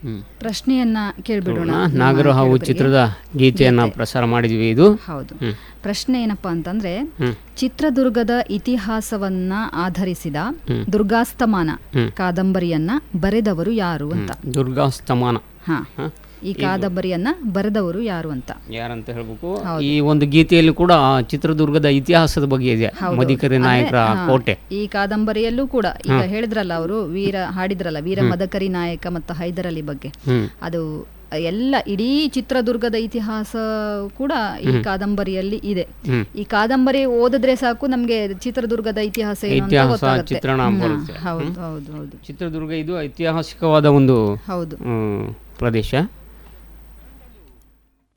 ಹ್ಮ್. ಪ್ರಶ್ನೆಯನ್ನ ಕೇಳ್ಬಿಡೋಣ ನಮ್ಮ ನಾಗರ ಹಾವು ಕೇಳುಗರಿಗೆ. ಚಿತ್ರದ ಗೀತೆಯನ್ನ ಪ್ರಸಾರ ಮಾಡಿದ್ವಿ ಇದು ಹೌದು ಹ್ಮ್. ಪ್ರಶ್ನೆ ಏನಪ್ಪಾ ಅಂತಂದ್ರೆ ಹ್ಮ್. ಚಿತ್ರದುರ್ಗದ ಇತಿಹಾಸವನ್ನ ಆಧರಿಸಿದ ಹ್ಮ್. ದುರ್ಗಾಸ್ತಮಾನ ಹ್ಮ್. ಕಾದಂಬರಿಯನ್ನ ಬರೆದವರು ಯಾರು ಅಂತ ದುರ್ಗಾಸ್ತಮಾನ ಹಾ ಹ? ಈ ಕಾದಂಬರಿಯನ್ನ ಬರೆದವರು ಯಾರು ಅಂತ ಯಾರಂತ ಹೇಳ್ಬೇಕು ಈ ಒಂದು ಗೀತೆಯಲ್ಲಿ ಕೂಡ ಚಿತ್ರದುರ್ಗದ ಇತಿಹಾಸದ ಬಗ್ಗೆ ಇದೆ ಮದಿಕರಿ ನಾಯಕರ ಕೋಟೆ ಈ ಕಾದಂಬರಿಯಲ್ಲೂ ಕೂಡ ಈಗ ಹೇಳಿದ್ರಲ್ಲ ಅವರು ವೀರ ಹಾಡಿದ್ರಲ್ಲ ವೀರ ಮದಕರಿ ನಾಯಕ ಮತ್ತು ಹೈದರಲಿ ಬಗ್ಗೆ ಹ್ಮ್ ಅದು ಎಲ್ಲ ಇಡೀ ಚಿತ್ರದುರ್ಗದ ಇತಿಹಾಸ ಕೂಡ ಈ ಕಾದಂಬರಿಯಲ್ಲಿ ಇದೆ ಹ್ಮ್. ಈ ಕಾದಂಬರಿ ಓದಿದ್ರೆ ಸಾಕು ನಮ್ಗೆ ಚಿತ್ರದುರ್ಗದ ಇತಿಹಾಸ ಏನು ಅಂತ ಇತಿಹಾಸ ಗೊತ್ತಾಗುತ್ತೆ ಚಿತ್ರಣ ಹ್ಮ್, ಬರುತ್ತೆ ಹೌದು ಹೌದು ಹೌದು ಚಿತ್ರದುರ್ಗ ಇದು ಐತಿಹಾಸಿಕವಾದ ಒಂದು ಹೌದು ಹ್ಮ್, ಪ್ರದೇಶ